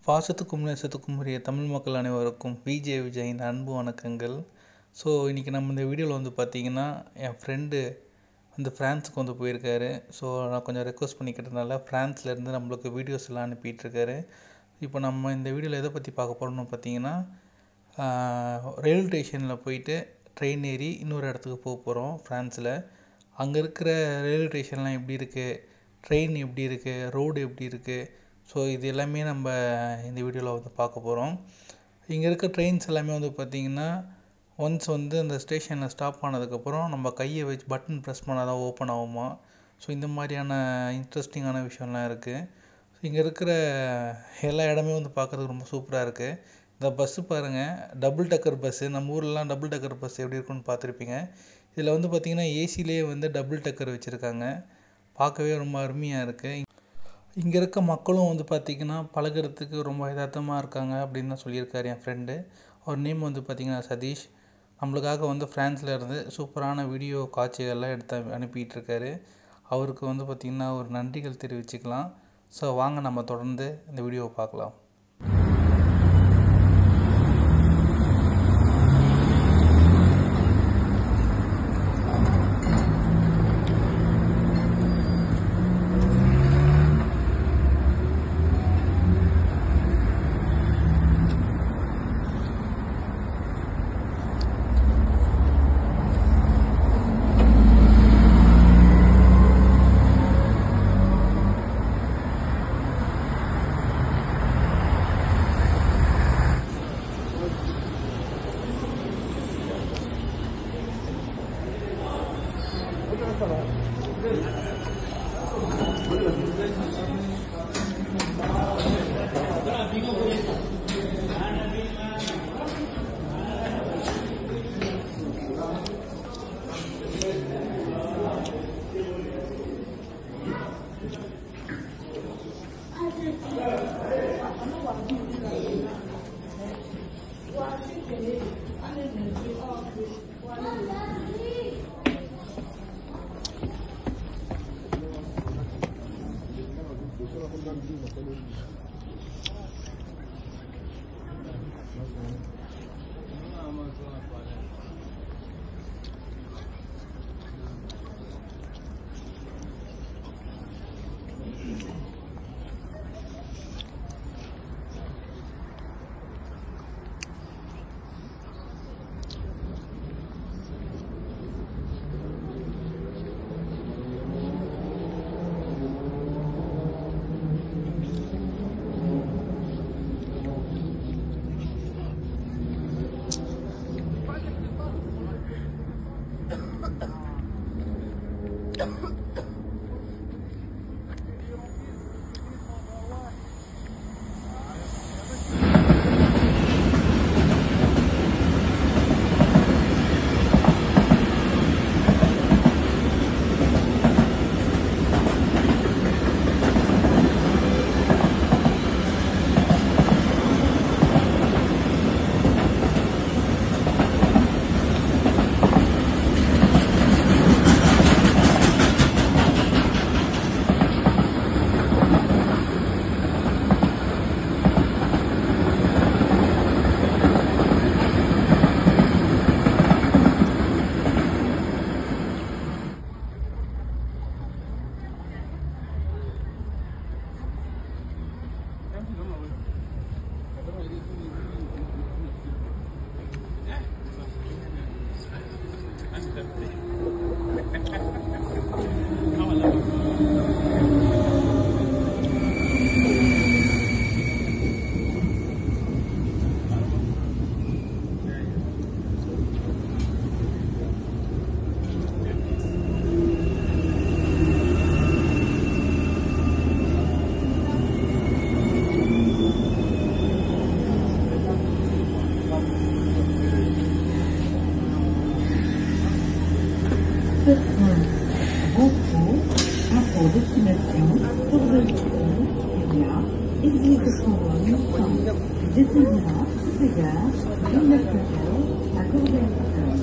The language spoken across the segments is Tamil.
பாசத்துக்கும் நேசத்துக்கும் உரிய தமிழ் மக்கள் அனைவருக்கும் விஜே விஜயின் அன்பு வணக்கங்கள் ஸோ இன்றைக்கி நம்ம இந்த வீடியோவில் வந்து பார்த்திங்கன்னா என் ஃப்ரெண்டு வந்து ஃப்ரான்ஸுக்கு வந்து போயிருக்காரு ஸோ நான் கொஞ்சம் ரெக்வஸ்ட் பண்ணிக்கிட்டதுனால ஃப்ரான்ஸ்லேருந்து நம்மளுக்கு வீடியோஸ் எல்லாம் அனுப்பிட்டுருக்காரு இப்போ நம்ம இந்த வீடியோவில் எதை பற்றி பார்க்க போகிறோம்னு பார்த்தீங்கன்னா ரயில்வே ஸ்டேஷனில் போயிட்டு ட்ரெயின் ஏறி இன்னொரு இடத்துக்கு போக போகிறோம் ஃப்ரான்ஸில் அங்கே இருக்கிற ரயில்வே ஸ்டேஷன்லாம் எப்படி இருக்குது ட்ரெயின் எப்படி இருக்குது ரோடு எப்படி இருக்குது ஸோ இது எல்லாமே நம்ம இந்த வீடியோவில் வந்து பார்க்க போகிறோம் இங்கே இருக்க ட்ரெயின்ஸ் எல்லாமே வந்து பார்த்திங்கன்னா ஒன்ஸ் வந்து அந்த ஸ்டேஷனில் ஸ்டாப் ஆனதுக்கப்புறம் நம்ம கையை வச்சு பட்டன் ப்ரெஸ் பண்ணால் தான் ஓப்பன் ஆகுமா ஸோ இந்த மாதிரியான இன்ட்ரெஸ்டிங்கான விஷயம்லாம் இருக்குது ஸோ இங்கே இருக்கிற எல்லா இடமே வந்து பார்க்குறதுக்கு ரொம்ப சூப்பராக இருக்குது இந்த பஸ்ஸு பாருங்கள் டபுள் டக்கர் பஸ்ஸு நம்ம ஊர்லலாம் டபுள் டக்கர் பஸ் எப்படி இருக்குன்னு பார்த்துருப்பீங்க இதில் வந்து பார்த்திங்கன்னா ஏசிலே வந்து டபுள் டக்கர் வச்சுருக்காங்க பார்க்கவே ரொம்ப அருமையாக இருக்குது இங்கே இருக்க மக்களும் வந்து பார்த்திங்கன்னா பழகுறதுக்கு ரொம்ப யதார்த்தமாக இருக்காங்க அப்படின்னு தான் சொல்லியிருக்காரு என் ஃப்ரெண்டு அவர் நேம் வந்து பார்த்திங்கன்னா சதீஷ் நம்மளுக்காக வந்து ஃப்ரான்ஸில் இருந்து சூப்பரான வீடியோ காட்சிகள்லாம் எடுத்து அனுப்பிட்டு இருக்காரு அவருக்கு வந்து பார்த்திங்கன்னா ஒரு நன்றிகள் தெரிவிச்சுக்கலாம் ஸோ வாங்க நம்ம தொடர்ந்து இந்த வீடியோவை பார்க்கலாம் Beaucoup à destination pour véhicule, Syria, exige son temps. Descendra, Ségard, Ville-Nationale, à Corbeil-Essonne.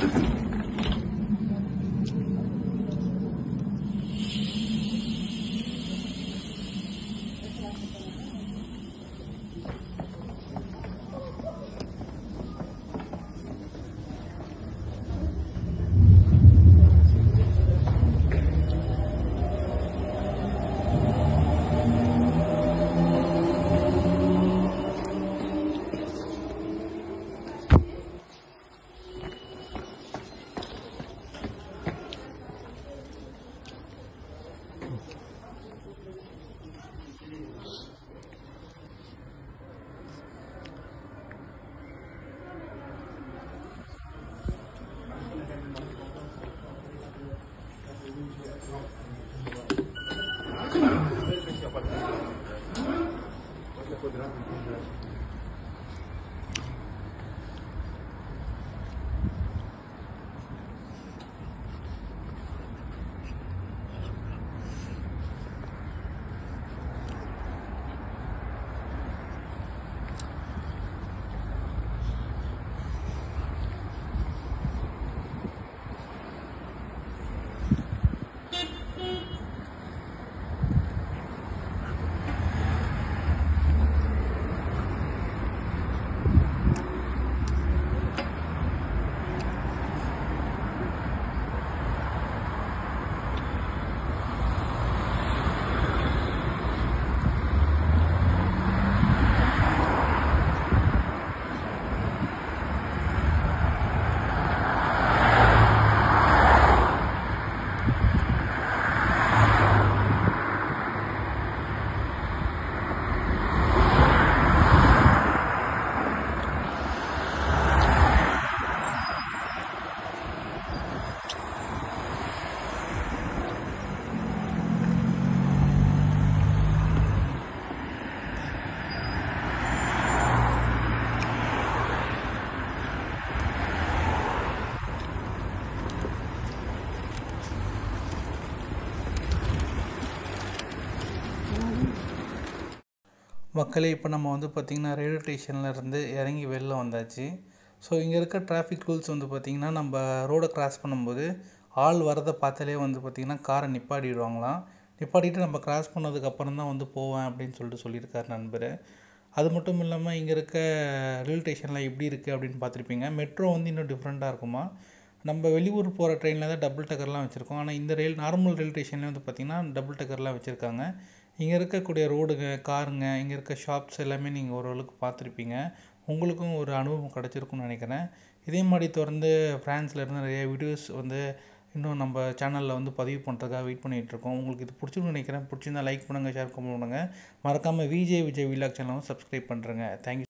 மக்களே இப்போ நம்ம வந்து பார்த்திங்கன்னா ரயில்வே ஸ்டேஷனில் இருந்து இறங்கி வெளில வந்தாச்சு ஸோ இங்கே இருக்க டிராஃபிக் ரூல்ஸ் வந்து பார்த்திங்கன்னா நம்ம ரோடை கிராஸ் பண்ணும்போது ஆள் வரதை பார்த்தாலே வந்து பார்த்திங்கன்னா காரை நிப்பாட்டிடுவாங்களாம் நிப்பாட்டிட்டு நம்ம கிராஸ் பண்ணதுக்கப்புறம் தான் வந்து போவேன் அப்படின்னு சொல்லிட்டு சொல்லியிருக்காரு நண்பர் அது மட்டும் இல்லாமல் இங்கே இருக்க ரயில்வே ஸ்டேஷனில் எப்படி இருக்குது அப்படின்னு பார்த்துருப்பீங்க மெட்ரோ வந்து இன்னும் டிஃப்ரெண்ட்டாக இருக்குமா நம்ம வெளியூர் போகிற ட்ரெயினில் தான் டபுள் டக்கர்லாம் வச்சுருக்கோம் ஆனால் இந்த ரயில் நார்மல் ரயில் ஸ்டேஷன்லேயே வந்து பார்த்திங்கன்னா டபுள் டக்கர்லாம் வச்சுருக்காங்க இங்கே இருக்கக்கூடிய ரோடுங்க காருங்க இங்கே இருக்க ஷாப்ஸ் எல்லாமே நீங்கள் ஓரளவுக்கு பார்த்துருப்பீங்க உங்களுக்கும் ஒரு அனுபவம் கிடச்சிருக்கும்னு நினைக்கிறேன் இதே மாதிரி தொடர்ந்து ஃப்ரான்ஸில் இருந்து நிறைய வீடியோஸ் வந்து இன்னும் நம்ம சேனலில் வந்து பதிவு பண்ணுறதுக்காக வெயிட் பண்ணிகிட்டு இருக்கோம் உங்களுக்கு இது பிடிச்சிருக்குன்னு நினைக்கிறேன் பிடிச்சிருந்தா லைக் பண்ணுங்கள் ஷேர் பண்ணுங்கள் மறக்காமல் விஜய் விஜய் விலாக் சேனலும் சப்ஸ்கிரைப் பண்ணுறேங்க தேங்க்யூ